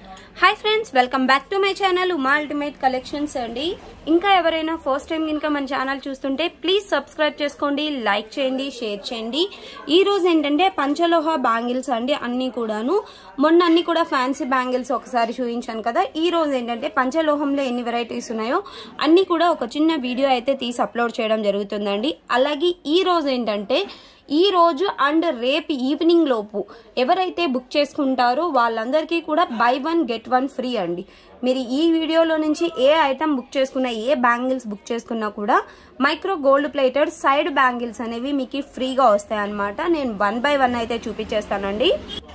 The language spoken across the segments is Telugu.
hi friends welcome back to my channel Uma ultimate collections అండి ఇంకా ఎవరైనా ఫస్ట్ టైం కనుక మన ఛానల్ చూస్తుంటే ప్లీజ్ సబ్స్క్రైబ్ చేసుకోండి లైక్ చేయండి షేర్ చేయండి ఈ రోజు ఏంటంటే పంచలోహ బ్యాంగిల్స్ అండి అన్ని కూడాను మొన్న అన్ని కూడా ఫ్యాన్సీ బ్యాంగిల్స్ ఒకసారి చూపించాను కదా ఈ రోజు ఏంటంటే పంచలోహంలో ఎన్ని వెరైటీస్ ఉన్నాయో అన్ని కూడా ఒక చిన్న వీడియో అయితే తీసి అప్లోడ్ చేయడం జరుగుతుందండి అలాగే ఈ రోజు ఏంటంటే ఈ రోజు అండ్ రేపు ఈవినింగ్ లోపు ఎవరైతే బుక్ చేసుకుంటారో వాళ్ళందరికీ కూడా buy one get one free అండి మీరు ఈ వీడియోలో నుంచి ఏ ఐటమ్ బుక్ చేసుకున్నా ఏ బ్యాంగిల్స్ బుక్ చేసుకున్నా కూడా micro gold plated side bangles అనేవి మీకు ఫ్రీగా వస్తాయి అన్నమాట నేను వన్ బై వన్ అయితే చూపించేస్తానండి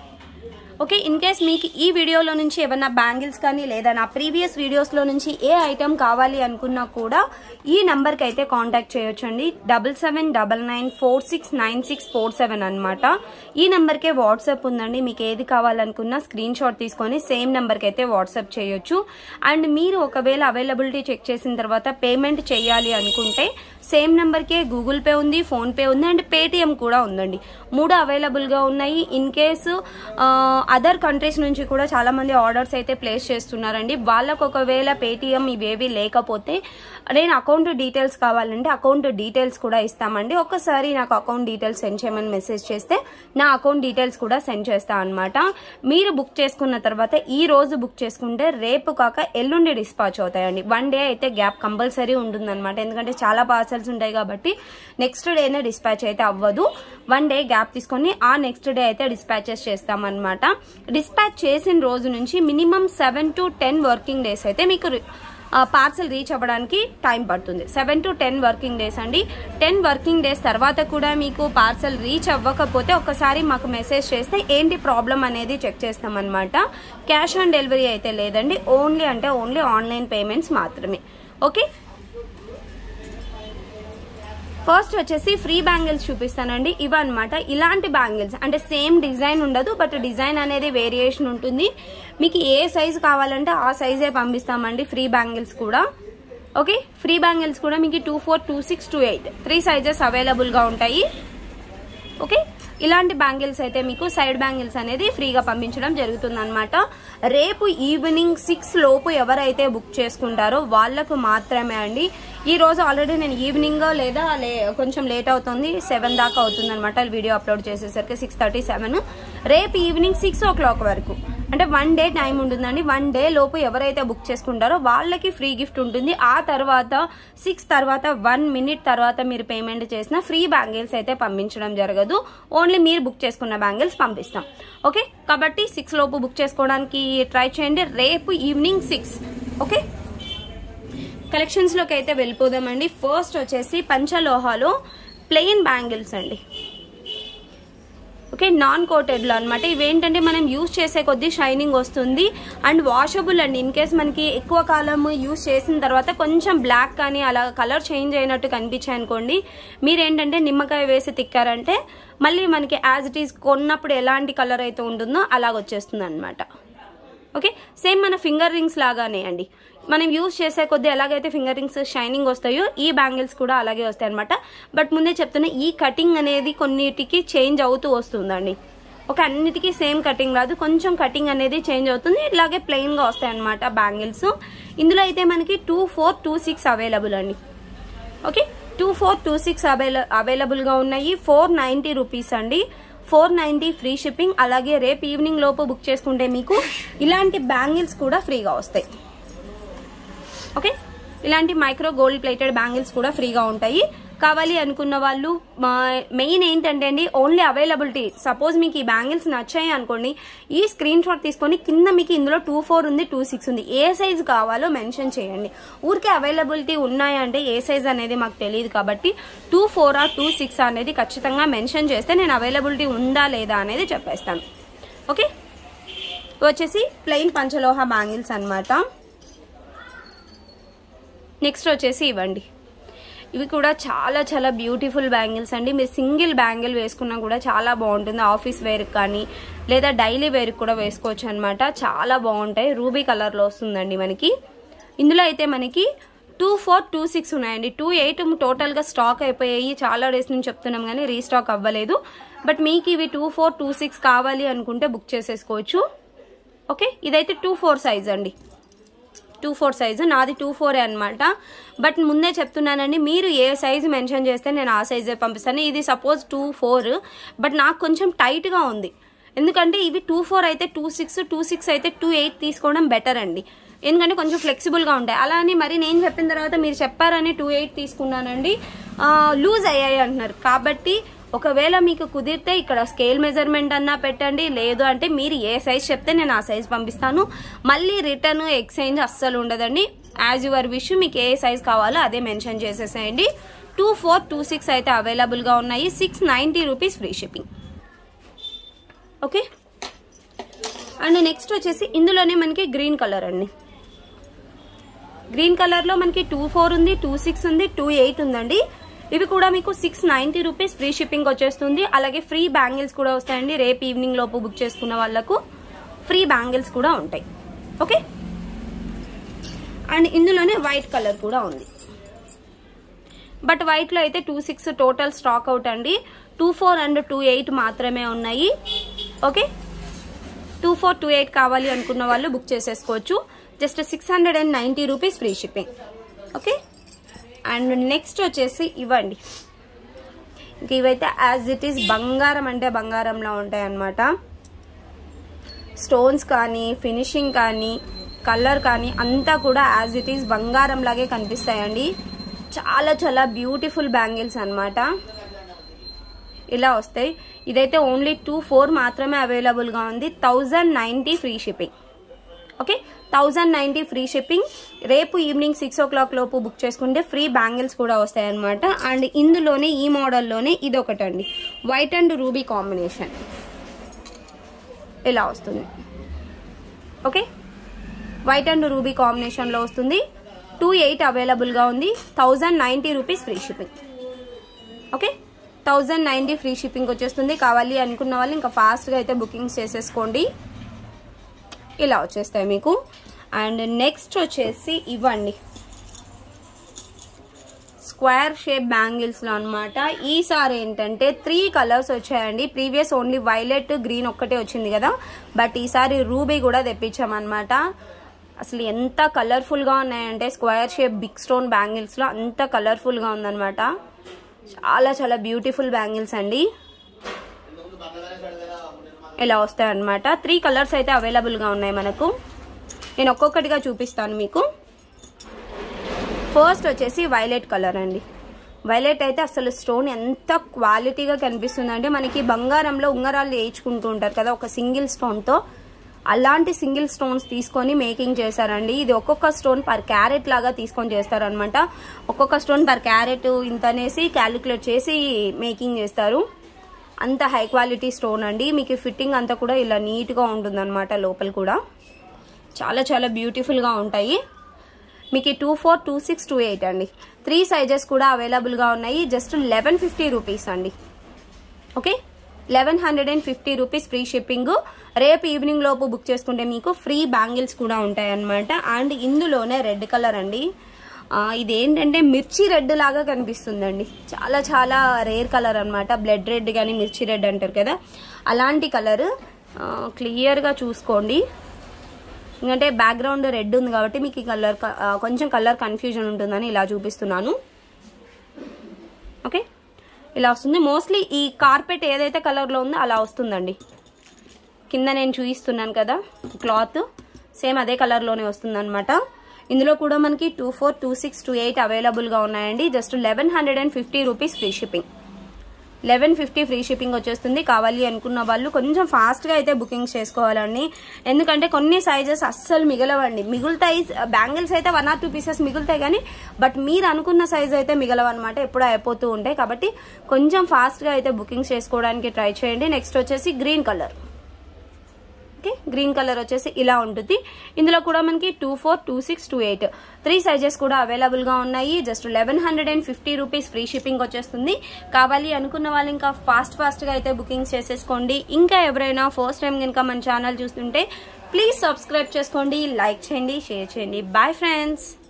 ఓకే ఇన్ కేస్ మీకు ఈ వీడియోలో నుంచి ఏమన్నా బ్యాంగిల్స్ కానీ లేదా నా ప్రీవియస్ వీడియోస్లో నుంచి ఏ ఐటమ్ కావాలి అనుకున్నా కూడా ఈ నెంబర్కి అయితే కాంటాక్ట్ చేయొచ్చండి double seven double nine four six nine six four seven అనమాట ఈ నెంబర్కే వాట్సాప్ ఉందండి మీకు ఏది కావాలనుకున్నా స్క్రీన్ షాట్ తీసుకొని సేమ్ నెంబర్కి అయితే వాట్సాప్ చేయొచ్చు అండ్ మీరు ఒకవేళ అవైలబిలిటీ చెక్ చేసిన తర్వాత పేమెంట్ చేయాలి అనుకుంటే సేమ్ నెంబర్కే గూగుల్ పే ఉంది ఫోన్పే ఉంది అండ్ పేటిఎం కూడా ఉందండి మూడు అవైలబుల్గా ఉన్నాయి ఇన్ కేసు అదర్ కంట్రీస్ నుంచి కూడా చాలా మంది ఆర్డర్స్ అయితే ప్లేస్ చేస్తున్నారండి వాళ్ళకు ఒకవేళ పేటిఎం ఇవేవి లేకపోతే నేను అకౌంట్ డీటెయిల్స్ కావాలంటే అకౌంట్ డీటెయిల్స్ కూడా ఇస్తామండి ఒక్కసారి నాకు అకౌంట్ డీటెయిల్స్ సెండ్ చేయమని మెసేజ్ చేస్తే నా అకౌంట్ డీటెయిల్స్ కూడా సెండ్ చేస్తా అనమాట మీరు బుక్ చేసుకున్న తర్వాత ఈ రోజు బుక్ చేసుకుంటే రేపు కాక ఎల్లుండి డిస్పాచ్ అవుతాయండి వన్ డే అయితే గ్యాప్ కంపల్సరీ ఉంటుందన్నమాట ఎందుకంటే చాలా పార్సల్స్ ఉంటాయి కాబట్టి నెక్స్ట్ డేనే డిస్పాచ్ అయితే అవ్వదు వన్ డే గ్యాప్ తీసుకొని ఆ నెక్స్ట్ డే అయితే డిస్పాచెస్ చేస్తామన్నమాట డిస్పాచ్ చేసిన రోజు నుంచి minimum seven to ten working days అయితే మీకు పార్సల్ రీచ్ అవ్వడానికి టైం పడుతుంది seven to ten working days అండి టెన్ వర్కింగ్ డేస్ తర్వాత కూడా మీకు పార్సల్ రీచ్ అవ్వకపోతే ఒకసారి మాకు మెసేజ్ చేస్తే ఏంటి ప్రాబ్లం అనేది చెక్ చేస్తామన్నమాట క్యాష్ ఆన్ డెలివరీ అయితే లేదండి ఓన్లీ అంటే ఓన్లీ ఆన్లైన్ పేమెంట్స్ మాత్రమే ఓకే ఫస్ట్ వచ్చేసి ఫ్రీ బ్యాంగిల్స్ చూపిస్తానండి ఇవన్నమాట ఇలాంటి బ్యాంగిల్స్ అంటే సేమ్ డిజైన్ ఉండదు బట్ డిజైన్ అనేది వేరియేషన్ ఉంటుంది మీకు ఏ సైజ్ కావాలంటే ఆ సైజే పంపిస్తామండి ఫ్రీ బ్యాంగిల్స్ కూడా ఓకే ఫ్రీ బ్యాంగిల్స్ కూడా మీకు two four two six two eight three sizes అవైలబుల్గా ఉంటాయి ఓకే ఇలాంటి బ్యాంగిల్స్ అయితే మీకు సైడ్ బ్యాంగిల్స్ అనేది ఫ్రీగా పంపించడం జరుగుతుంది అనమాట రేపు ఈవినింగ్ సిక్స్ లోపు ఎవరైతే బుక్ చేసుకుంటారో వాళ్ళకు మాత్రమే అండి ఈ రోజు ఆల్రెడీ నేను ఈవినింగ్ లేదా లే కొంచెం లేట్ అవుతుంది సెవెన్ దాకా అవుతుంది అనమాట వీడియో అప్లోడ్ చేసేసరికి సిక్స్ థర్టీ సెవెన్ రేపు ఈవినింగ్ సిక్స్ ఓ క్లాక్ వరకు అంటే వన్ డే టైం ఉంటుందండి వన్ డే లోపు ఎవరైతే బుక్ చేసుకుంటారో వాళ్ళకి ఫ్రీ గిఫ్ట్ ఉంటుంది ఆ తర్వాత సిక్స్ తర్వాత వన్ మినిట్ తర్వాత మీరు పేమెంట్ చేసిన ఫ్రీ బ్యాంగిల్స్ అయితే పంపించడం జరగదు ఓన్లీ మీరు బుక్ చేసుకున్న బ్యాంగిల్స్ పంపిస్తాం ఓకే కాబట్టి సిక్స్ లోపు బుక్ చేసుకోవడానికి ట్రై చేయండి రేపు ఈవినింగ్ సిక్స్ ఓకే కలెక్షన్స్లోకి అయితే వెళ్ళిపోదామండి ఫస్ట్ వచ్చేసి పంచలోహాలో ప్లెయిన్ బ్యాంగిల్స్ అండి ఓకే నాన్ కోటెడ్లో అనమాట ఇవేంటంటే మనం యూస్ చేసే కొద్దీ షైనింగ్ వస్తుంది అండ్ వాషబుల్ అండి ఇన్ కేస్ మనకి ఎక్కువ కాలం యూస్ చేసిన తర్వాత కొంచెం బ్లాక్ కానీ అలా కలర్ చేంజ్ అయినట్టు కనిపించాయి అనుకోండి మీరేంటంటే నిమ్మకాయ వేసి తిక్కారంటే మళ్ళీ మనకి యాజ్ ఇట్ ఈస్ కొన్నప్పుడు ఎలాంటి కలర్ అయితే ఉంటుందో అలాగ వచ్చేస్తుంది అనమాట ఓకే సేమ్ మన ఫింగర్ రింగ్స్ లాగానే అండి మనం యూస్ చేసే కొద్దీ ఎలాగైతే ఫింగర్ రింగ్స్ షైనింగ్ వస్తాయో ఈ బ్యాంగిల్స్ కూడా అలాగే వస్తాయి అనమాట బట్ ముందే చెప్తున్నా ఈ కటింగ్ అనేది కొన్నిటికి చేంజ్ అవుతూ వస్తుందండి ఓకే అన్నిటికీ సేమ్ కటింగ్ రాదు కొంచెం కటింగ్ అనేది చేంజ్ అవుతుంది ఇలాగే ప్లెయిన్గా వస్తాయి అనమాట బ్యాంగిల్స్ ఇందులో అయితే మనకి two four two six available అండి okay two four two six avail అవైలబుల్గా ఉన్నాయి ఫోర్ నైంటీ రూపీస్ అండి ఫోర్ నైంటీ ఫ్రీ షిప్పింగ్ అలాగే రేపు ఈవినింగ్ లోపు బుక్ చేసుకుంటే మీకు ఇలాంటి బ్యాంగిల్స్ కూడా ఫ్రీగా వస్తాయి ఓకే ఇలాంటి మైక్రో గోల్డ్ ప్లేటెడ్ బ్యాంగిల్స్ కూడా ఫ్రీగా ఉంటాయి కావాలి అనుకున్న వాళ్ళు మెయిన్ ఏంటంటే అండి ఓన్లీ అవైలబిలిటీ సపోజ్ మీకు ఈ బ్యాంగిల్స్ నచ్చాయి అనుకోండి ఈ స్క్రీన్ షాట్ తీసుకొని కింద మీకు ఇందులో టూ ఫోర్ ఉంది టూ సిక్స్ ఉంది ఏ సైజ్ కావాలో మెన్షన్ చేయండి ఊరికే అవైలబిలిటీ ఉన్నాయంటే ఏ సైజ్ అనేది మాకు తెలియదు కాబట్టి టూ ఫోర్ ఆ టూ సిక్స్ అనేది ఖచ్చితంగా మెన్షన్ చేస్తే నేను అవైలబిలిటీ ఉందా లేదా అనేది చెప్పేస్తాను ఓకే వచ్చేసి ప్లెయిన్ పంచలోహ బ్యాంగిల్స్ అనమాట నెక్స్ట్ వచ్చేసి ఇవ్వండి ఇవి కూడా చాలా చాలా బ్యూటిఫుల్ బ్యాంగిల్స్ అండి మీరు సింగిల్ బ్యాంగిల్ వేసుకున్నా కూడా చాలా బాగుంటుంది ఆఫీస్ వేర్కి కానీ లేదా డైలీ వేర్కి కూడా వేసుకోవచ్చు అనమాట చాలా బాగుంటాయి రూబీ కలర్లో వస్తుందండి మనకి ఇందులో అయితే మనకి టూ ఫోర్ టూ సిక్స్ ఉన్నాయండి టూ ఎయిట్ టోటల్గా స్టాక్ అయిపోయాయి చాలా డేస్ నుంచి చెప్తున్నాం కానీ రీస్టాక్ అవ్వలేదు బట్ మీకు ఇవి టూ ఫోర్ టూ సిక్స్ కావాలి అనుకుంటే బుక్ చేసేసుకోవచ్చు ఓకే ఇదైతే టూ ఫోర్ సైజ్ అండి టూ ఫోర్ సైజు నాది టూ ఫోర్ అనమాట బట్ ముందే చెప్తున్నానండి మీరు ఏ సైజు మెన్షన్ చేస్తే నేను ఆ సైజే పంపిస్తాను ఇది సపోజ్ టూ ఫోర్ బట్ నాకు కొంచెం టైట్గా ఉంది ఎందుకంటే ఇవి టూ ఫోర్ అయితే టూ సిక్స్ టూ సిక్స్ అయితే టూ ఎయిట్ తీసుకోవడం బెటర్ అండి ఎందుకంటే కొంచెం ఫ్లెక్సిబుల్గా ఉంటాయి అలా అని మరి నేను చెప్పిన తర్వాత మీరు చెప్పారని టూ ఎయిట్ తీసుకున్నానండి లూజ్ అయ్యాయి అంటున్నారు కాబట్టి ఒకవేళ మీకు కుదిరితే ఇక్కడ స్కేల్ మెజర్మెంట్ అన్నా పెట్టండి లేదు అంటే మీరు ఏ సైజ్ చెప్తే నేను ఆ సైజ్ పంపిస్తాను మళ్ళీ రిటర్న్ ఎక్స్చేంజ్ అస్సలు ఉండదండి యాజ్ యువర్ విష్ మీకు ఏ సైజ్ కావాలో అదే మెన్షన్ చేసేసేయండి టూ ఫోర్ టూ సిక్స్ అయితే అవైలబుల్గా ఉన్నాయి six ninety rupees free shipping okay and next వచ్చేసి ఇందులోనే మనకి గ్రీన్ కలర్ అండి గ్రీన్ కలర్లో మనకి టూ ఫోర్ ఉంది టూ సిక్స్ ఉంది టూ ఎయిట్ ఉందండి ఇవి కూడా మీకు six ninety rupees free shipping వచ్చేస్తుంది అలాగే ఫ్రీ బ్యాంగిల్స్ కూడా వస్తాయండి రేపు ఈవినింగ్ లోపు బుక్ చేసుకున్న వాళ్ళకు ఫ్రీ బ్యాంగిల్స్ కూడా ఉంటాయి ఓకే అండ్ ఇందులోనే వైట్ కలర్ కూడా ఉంది బట్ వైట్లో అయితే two six total stock out అండి two four and two eight మాత్రమే ఉన్నాయి okay two four two eight కావాలి అనుకున్న వాళ్ళు బుక్ చేసేసుకోవచ్చు just six hundred and ninety rupees free shipping okay and next వచ్చేసి ఇవ్వండి ఇంక ఇవైతే యాజ్ ఇట్ ఈస్ బంగారం అంటే బంగారంలా ఉంటాయి అన్నమాట స్టోన్స్ కానీ ఫినిషింగ్ కానీ కలర్ కానీ అంతా కూడా యాజ్ ఇట్ ఈస్ బంగారం లాగే కనిపిస్తాయండి చాలా చాలా బ్యూటిఫుల్ బ్యాంగిల్స్ అన్నమాట ఇలా వస్తాయి ఇదైతే ఓన్లీ టూ ఫోర్ మాత్రమే అవైలబుల్గా ఉంది thousand ninety free shipping okay thousand ninety free shipping రేపు ఈవినింగ్ సిక్స్ ఓ క్లాక్ లోపు బుక్ చేసుకుంటే ఫ్రీ బ్యాంగిల్స్ కూడా వస్తాయి అనమాట అండ్ ఇందులోనే ఈ మోడల్లోనే ఇది ఒకటండి వైట్ అండ్ రూబీ కాంబినేషన్ ఇలా వస్తుంది ఓకే వైట్ అండ్ రూబీ కాంబినేషన్లో వస్తుంది టూ ఎయిట్ అవైలబుల్గా ఉంది thousand ninety rupees free shipping okay thousand ninety free shipping వచ్చేస్తుంది కావాలి అనుకున్న వాళ్ళు ఇంకా ఫాస్ట్గా అయితే బుకింగ్స్ చేసేసుకోండి ఇలా వచ్చేస్తాయి మీకు అండ్ నెక్స్ట్ వచ్చేసి ఇవ్వండి స్క్వేర్ షేప్ బ్యాంగిల్స్లో అనమాట ఈసారి ఏంటంటే త్రీ కలర్స్ వచ్చాయండి ప్రీవియస్ ఓన్లీ వైలెట్ గ్రీన్ ఒక్కటే వచ్చింది కదా బట్ ఈసారి రూబీ కూడా తెప్పించామన్నమాట అసలు ఎంత కలర్ఫుల్గా ఉన్నాయంటే స్క్వేర్ షేప్ బిగ్ స్టోన్ బ్యాంగిల్స్లో అంత కలర్ఫుల్గా ఉందన్నమాట చాలా చాలా బ్యూటిఫుల్ బ్యాంగిల్స్ అండి ఇలా వస్తాయి అనమాట త్రీ కలర్స్ అయితే అవైలబుల్గా ఉన్నాయి మనకు నేను ఒక్కొక్కటిగా చూపిస్తాను మీకు ఫస్ట్ వచ్చేసి వైలెట్ కలర్ అండి వైలెట్ అయితే అసలు స్టోన్ ఎంత క్వాలిటీగా కనిపిస్తుందంటే మనకి బంగారంలో ఉంగరాలు వేయించుకుంటూ ఉంటారు కదా ఒక సింగిల్ స్టోన్తో అలాంటి సింగిల్ స్టోన్స్ తీసుకొని మేకింగ్ చేశారండి ఇది ఒక్కొక్క స్టోన్ పర్ క్యారెట్ లాగా తీసుకొని చేస్తారనమాట ఒక్కొక్క స్టోన్ పర్ క్యారెట్ ఇంత అనేసి క్యాలిక్యులేట్ చేసి మేకింగ్ చేస్తారు అంత హై క్వాలిటీ స్టోన్ అండి మీకు ఫిట్టింగ్ అంతా కూడా ఇలా నీట్గా ఉంటుందన్నమాట లోపల కూడా చాలా చాలా బ్యూటిఫుల్గా ఉంటాయి మీకు two four two six two eight అండి త్రీ సైజెస్ కూడా అవైలబుల్గా ఉన్నాయి జస్ట్ లెవెన్ ఫిఫ్టీ రూపీస్ అండి okay eleven hundred and fifty rupees free shipping రేపు ఈవినింగ్ లోపు బుక్ చేసుకుంటే మీకు ఫ్రీ బ్యాంగిల్స్ కూడా ఉంటాయి అనమాట అండ్ ఇందులోనే రెడ్ కలర్ అండి ఇదేంటంటే మిర్చి రెడ్ లాగా కనిపిస్తుందండి చాలా చాలా రేర్ కలర్ అనమాట బ్లడ్ రెడ్ కానీ మిర్చి రెడ్ అంటారు కదా అలాంటి కలర్ క్లియర్గా చూసుకోండి ఎందుకంటే బ్యాక్గ్రౌండ్ రెడ్ ఉంది కాబట్టి మీకు ఈ కలర్ కొంచెం కలర్ కన్ఫ్యూజన్ ఉంటుందని ఇలా చూపిస్తున్నాను ఓకే ఇలా వస్తుంది మోస్ట్లీ ఈ కార్పెట్ ఏదైతే కలర్లో ఉందో అలా వస్తుందండి కింద నేను చూపిస్తున్నాను కదా క్లాత్ సేమ్ అదే కలర్లోనే వస్తుంది అనమాట ఇందులో కూడా మనకి two four two six two eight అవైలబుల్గా ఉన్నాయండి just eleven hundred and fifty rupees free shipping eleven fifty free shipping వచ్చేస్తుంది కావాలి అనుకున్న వాళ్ళు కొంచెం ఫాస్ట్గా అయితే బుకింగ్స్ చేసుకోవాలండి ఎందుకంటే కొన్ని సైజెస్ అస్సలు మిగలవండి మిగులుతాయి బ్యాంగిల్స్ అయితే వన్ ఆర్ టూ పీసెస్ మిగులుతాయి కానీ బట్ మీరు అనుకున్న సైజ్ అయితే మిగలవన్నమాట ఎప్పుడు అయిపోతూ ఉంటాయి కాబట్టి కొంచెం ఫాస్ట్గా అయితే బుకింగ్స్ చేసుకోవడానికి ట్రై చేయండి నెక్స్ట్ వచ్చేసి green colour okay green colour వచ్చేసి ఇలా ఉంటుంది ఇందులో కూడా మనకి two four two six two eight three sizes కూడా అవైలబుల్గా ఉన్నాయి just eleven hundred and fifty rupees free shipping వచ్చేస్తుంది కావాలి అనుకున్న వాళ్ళు ఇంకా ఫాస్ట్ ఫాస్ట్గా అయితే బుకింగ్స్ చేసేసుకోండి ఇంకా ఎవరైనా ఫస్ట్ టైం కనుక మన ఛానల్ చూస్తుంటే ప్లీజ్ సబ్స్క్రైబ్ చేసుకోండి లైక్ చేయండి షేర్ చేయండి బాయ్ ఫ్రెండ్స్